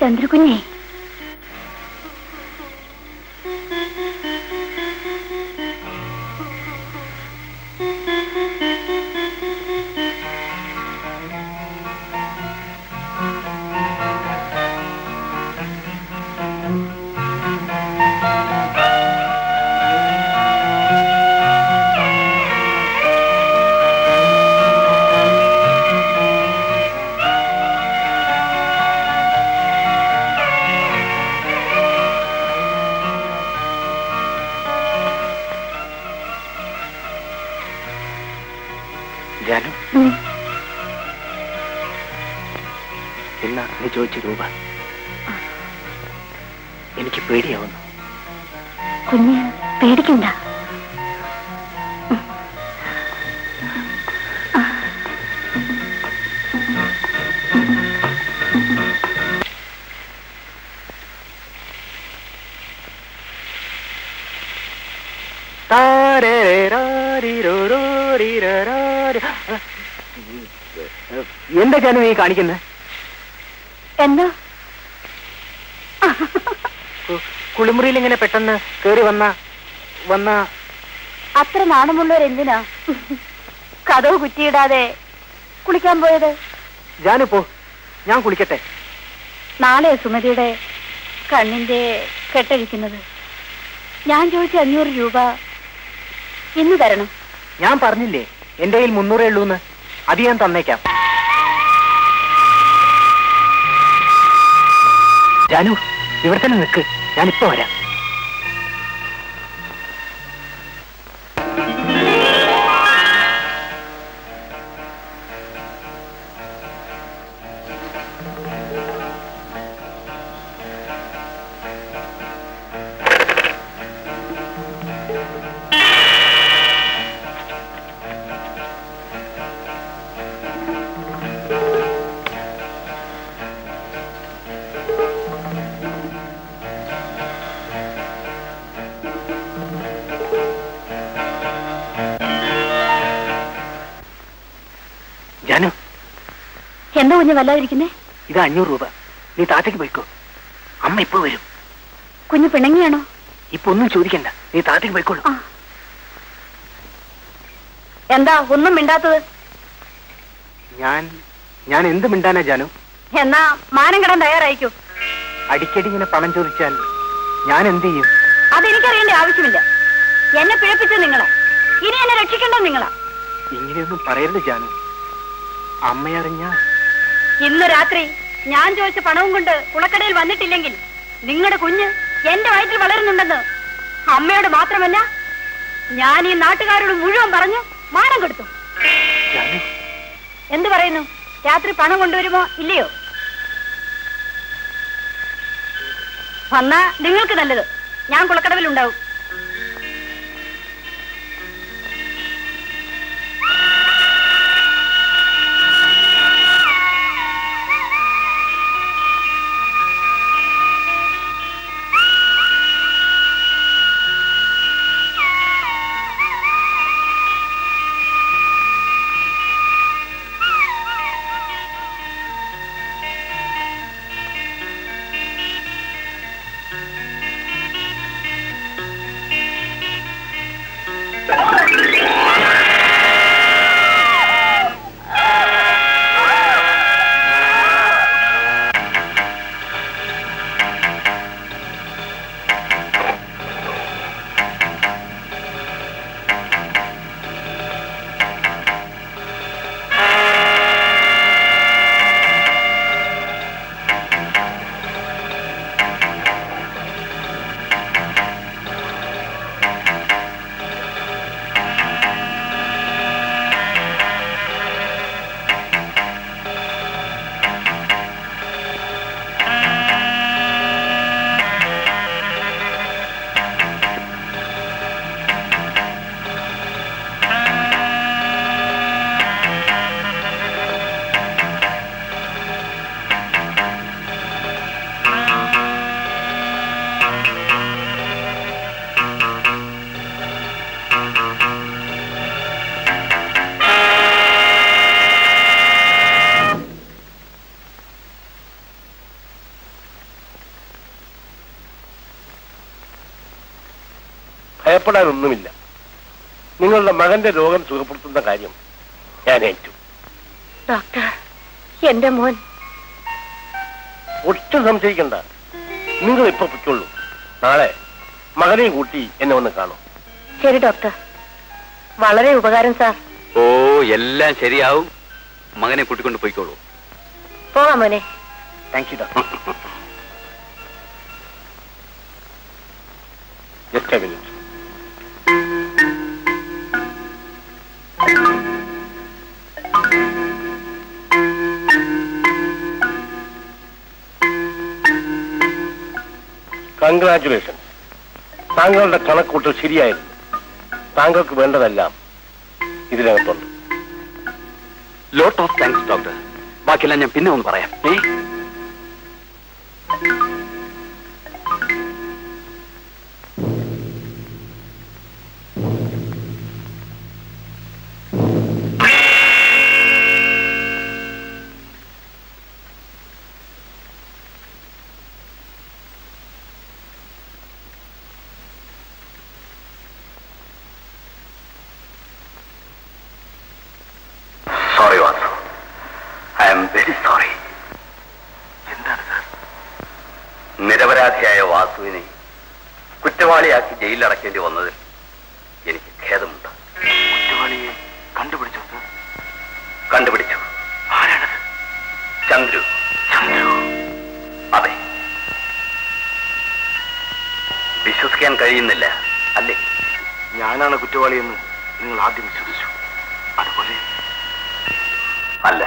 ചന്ദ്രകുഞ്ഞേ ജാനു എന്നാ നീ ചോദിച്ച രൂപ എനിക്ക് പേടിയാവുന്നു കുഞ്ഞ് പേടിക്കണ്ട എന്താ ജാനു നീ കാണിക്കുന്നത് എന്താ കുളിമുറിയിൽ ഇങ്ങനെ പെട്ടെന്ന് കേറി വന്ന വന്ന അത്ര നാണമുള്ളവരെന്തിനാ കഥവ് കുറ്റിയിടാതെ കുളിക്കാൻ പോയത് ജാനു പോ ഞാൻ കുളിക്കട്ടെ നാളെ സുമതിയുടെ കണ്ണിന്റെ കെട്ടഴിക്കുന്നത് ഞാൻ ചോദിച്ച അഞ്ഞൂറ് രൂപ ഇന്ന് തരണം ഞാൻ പറഞ്ഞില്ലേ എന്റെ കയ്യിൽ മുന്നൂറേ ഉള്ളൂന്ന് അത് ഞാൻ തന്നേക്കാം ജാനു ഇവിടെ തന്നെ നിൽക്ക് ഞാനിപ്പോ വരാം ജാനു എന്താ കുഞ്ഞ് വല്ലാതിരിക്കുന്നേ ഇത് അഞ്ഞൂറ് രൂപ നീ താഴത്തേക്ക് പോയിക്കോ അമ്മ ഇപ്പൊ വരും കുഞ്ഞ് പിണങ്ങിയാണോ ഇപ്പൊ ഒന്നും ചോദിക്കണ്ട നീ താഴത്തേക്ക് പോയിക്കോളൂ ആ. എന്താ ഒന്നും മിണ്ടാത്തത് ഞാൻ ഞാൻ എന്ത് മിണ്ടാനാ ജാനു എന്നാ മാനം കിടാൻ തയ്യാറായിക്കോ അടിക്കടി ഇങ്ങനെ പണം ചോദിച്ചാൽ ഞാൻ എന്ത് ചെയ്യും അതെനിക്കറിയേണ്ട ആവശ്യമില്ല എന്നെ പിഴപ്പിച്ചത് നിങ്ങളാ ഇനി എന്നെ രക്ഷിക്കേണ്ടത് നിങ്ങളാ ഇങ്ങനെയൊന്നും പറയരുത് ജാനു അമ്മയറിഞ്ഞ ഇന്ന് രാത്രി ഞാൻ ചോദിച്ച പണവും കൊണ്ട് കുളക്കടയിൽ വന്നിട്ടില്ലെങ്കിൽ നിങ്ങളുടെ കുഞ്ഞ് എന്റെ വയറ്റിൽ വളരുന്നുണ്ടെന്ന് അമ്മയോട് മാത്രമല്ല ഞാൻ ഈ നാട്ടുകാരോട് മുഴുവൻ പറഞ്ഞു മാനം കൊടുത്തു ജാനു എന്ത് പറയുന്നു രാത്രി പണം കൊണ്ടുവരുമോ ഇല്ലയോ വന്നാ നിങ്ങൾക്ക് നല്ലത് ഞാൻ കുളക്കടവിലുണ്ടാവും ഭയപ്പെടാനൊന്നുമില്ല നിങ്ങളുടെ മകന്റെ രോഗം സുഖപ്പെടുത്തുന്ന കാര്യം ഞാൻ ഏറ്റു ഡോക്ടർ എന്റെ മോൻ ഒട്ടും സംശയിക്കണ്ട നിങ്ങൾ ഇപ്പൊ പൊയ്ക്കൊള്ളൂ നാളെ മകനെയും കൂട്ടി എന്നെ ഒന്ന് കാണും ശരി ഡോക്ടർ വളരെ ഉപകാരം സാർ ഓ എല്ലാം ശരിയാവും മകനെ കൂട്ടിക്കൊണ്ട് പോയിക്കോളൂ പോകാം മോനെ thank you doctor just a minute congratulation താങ്കളുടെ കണക്കൂട്ടൽ ശരിയായിരുന്നു താങ്കൾക്ക് വേണ്ടതെല്ലാം ഇതിനകത്തുണ്ട് ലോട്ട് ഓഫ് താങ്ക്സ് ഡോക്ടർ ബാക്കിയെല്ലാം ഞാൻ പിന്നെ ഒന്ന് പറയാം ഏ sorry Vasu I am very sorry എന്താണ് സാർ നിരപരാധിയായ വാസുവിനെ കുറ്റവാളിയാക്കി ജയിലിലടക്കേണ്ടി വന്നതിൽ എനിക്ക് ഖേദമുണ്ട് കുറ്റവാളിയെ കണ്ടുപിടിച്ചോ സാർ കണ്ടുപിടിച്ചു ആരാണത് ചന്ദ്രു ചന്ദ്രു അതെ വിശ്വസിക്കാൻ കഴിയുന്നില്ല അല്ലേ ഞാനാണ് കുറ്റവാളിയെന്ന് നിങ്ങൾ ആദ്യം വിശ്വസിച്ചു അതുപോലെ അല്ല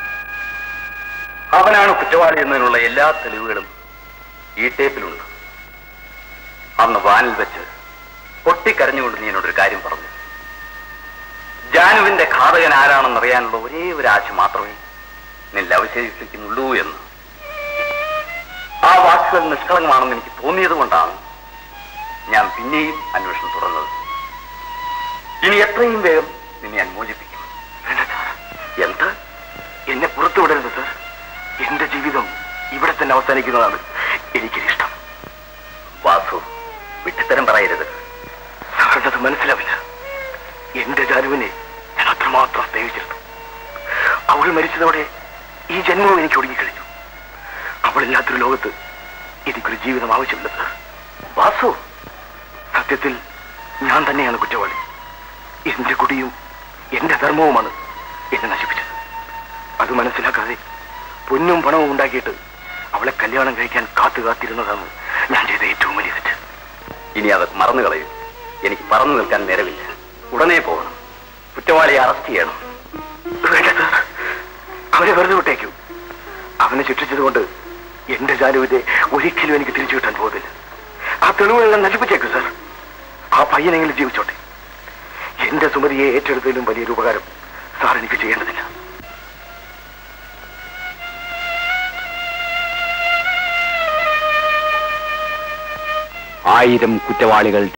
അവനാണ് കുറ്റവാളി എന്നതിനുള്ള എല്ലാ തെളിവുകളും ഈ ടേപ്പിലുണ്ട് അന്ന് വാനിൽ വെച്ച് പൊട്ടിക്കരഞ്ഞുകൊണ്ട് നീ എന്നോടൊരു കാര്യം പറഞ്ഞു ജാനുവിന്റെ ഘാതകൻ ആരാണെന്നറിയാനുള്ള ഒരേ ഒരു ആശ മാത്രമേ നിന്നെ അവശേഷിക്കുന്നുള്ളൂ എന്ന് ആ വാക്കുകൾ നിഷ്കളങ്കമാണെന്ന് എനിക്ക് തോന്നിയത് കൊണ്ടാണ് ഞാൻ പിന്നെയും അന്വേഷണം തുടർന്നത് ഇനി എത്രയും വേഗം നിന്നെ ഞാൻ മോചിപ്പിക്കും എന്ത് എന്നെ പുറത്തു വിടരുത് സർ എന്റെ ജീവിതം ഇവിടെ തന്നെ അവസാനിക്കുന്നതാണ് എനിക്കിഷ്ടം വാസു വിട്ടിത്തരം പറയരുത് സാറിനത് മനസ്സിലാവില്ല എന്റെ ജാനുവിനെ ഞാൻ അത്രമാത്രം സ്നേഹിച്ചിരുന്നു അവൾ മരിച്ചതോടെ ഈ ജന്മവും എനിക്ക് ഒടുങ്ങിക്കഴിഞ്ഞു അവളില്ലാത്തൊരു ലോകത്ത് എനിക്കൊരു ജീവിതം ആവശ്യമില്ല സർ വാസു സത്യത്തിൽ ഞാൻ തന്നെയാണ് കുറ്റവാളി എന്റെ കുടിയും എന്റെ ധർമ്മവുമാണ് എന്നെ നശിപ്പിച്ചത് അത് മനസ്സിലാക്കാതെ പൊന്നും പണവും ഉണ്ടാക്കിയിട്ട് അവളെ കല്യാണം കഴിക്കാൻ കാത്തു കാത്തിരുന്നതാണ് ഞാൻ ചെയ്ത ഏറ്റവും വലിയ തെറ്റ് ഇനി അത് മറന്നു കളയൂ എനിക്ക് പറന്നു നിൽക്കാൻ നേരമില്ല ഉടനെ പോകണം കുറ്റവാളിയെ അറസ്റ്റ് ചെയ്യണം വേണ്ട സാർ അവനെ വെറുതെ വിട്ടേക്കൂ അവനെ ശിക്ഷിച്ചതുകൊണ്ട് എന്റെ ജാനുവിനെ ഒരിക്കലും എനിക്ക് തിരിച്ചു കിട്ടാൻ പോകുന്നില്ല ആ തെളിവുകളെല്ലാം നശിപ്പിച്ചേക്കൂ സാർ ആ പയ്യനെങ്കിലും ജീവിച്ചോട്ടെ എന്റെ സുമതിയെ ഏറ്റെടുത്തതിലും വലിയൊരു ഉപകാരം സാർ എനിക്ക് ചെയ്യേണ്ടതില്ല ആയിരം കുറ്റവാളികൾ